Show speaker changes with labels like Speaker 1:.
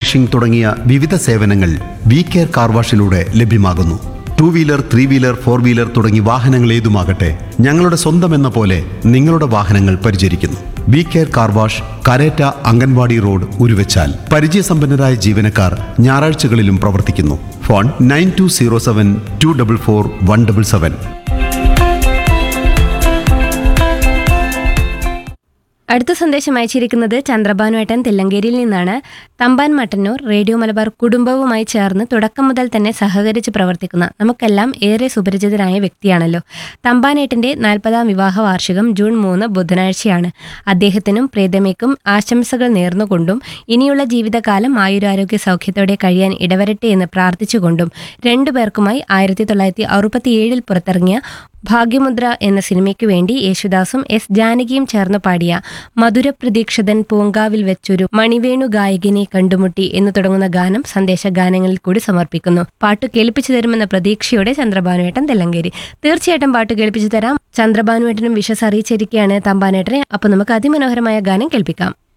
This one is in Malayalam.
Speaker 1: വാഷിംഗ് തുടങ്ങിയ വിവിധ സേവനങ്ങൾ വി കെയർ കാർ വാഷിലൂടെ ലഭ്യമാകുന്നു two wheeler three wheeler four wheeler തുടങ്ങി വാഹനങ്ങൾ ഏതുമാകട്ടെ ഞങ്ങളുടെ സ്വന്തം എന്ന പോലെ നിങ്ങളുടെ വാഹനങ്ങൾ പരിചരിക്കുന്നു we care car wash Kareta Anganwadi road Uruvachal പരിചയസമ്പന്നരായ ജീവനക്കാർ ഞായറാഴ്ചകളിലും പ്രവർത്തിക്കുന്നു phone nine two zero seven two double four one double seven
Speaker 2: അടുത്ത സന്ദേശം അയച്ചിരിക്കുന്നത് ചന്ദ്രഭാനുവേട്ടൻ തില്ലങ്കേരിയിൽ നിന്നാണ് തമ്പാൻ മട്ടന്നൂർ റേഡിയോ മലബാർ കുടുംബവുമായി ചേർന്ന് തുടക്കം മുതൽ തന്നെ സഹകരിച്ച് പ്രവർത്തിക്കുന്ന നമുക്കെല്ലാം ഏറെ സുപരിചിതനായ വ്യക്തിയാണല്ലോ തമ്പാനേട്ടന്റെ നാൽപ്പതാം വിവാഹ വാർഷികം ജൂൺ മൂന്ന് ബുധനാഴ്ചയാണ് അദ്ദേഹത്തിനും പ്രീതമയ്ക്കും ആശംസകൾ നേർന്നുകൊണ്ടും ഇനിയുള്ള ജീവിതകാലം ആയുരാരോഗ്യ സൗഖ്യത്തോടെ കഴിയാൻ ഇടവരട്ടെ എന്ന് പ്രാർത്ഥിച്ചുകൊണ്ടും രണ്ടുപേർക്കുമായി ആയിരത്തി തൊള്ളായിരത്തി അറുപത്തിയേഴിൽ പുറത്തിറങ്ങിയ ഭാഗ്യമുദ്ര എന്ന സിനിമയ്ക്കു വേണ്ടി യേശുദാസും എസ് ജാനകിയും ചേർന്ന് പാടിയ മധുരപ്രതീക്ഷിതൻ പൂങ്കാവിൽ വെച്ചൊരു മണിവേണു ഗായകനെ കണ്ടുമുട്ടി എന്ന് തുടങ്ങുന്ന ഗാനം സന്ദേശ ഗാനങ്ങളിൽ കൂടി സമർപ്പിക്കുന്നു പാട്ട് കേൾപ്പിച്ചു തരുമെന്ന പ്രതീക്ഷയോടെ ചന്ദ്രഭാനുവേട്ടൻ തെല്ലങ്കേരി തീർച്ചയായിട്ടും പാട്ട് കേൾപ്പിച്ചു തരാം ചന്ദ്രഭാനുവേട്ടനും വിഷസ് അറിയിച്ചിരിക്കുകയാണ് തമ്പാനേട്ടനെ അപ്പൊ നമുക്ക് അതിമനോഹരമായ ഗാനം കേൾപ്പിക്കാം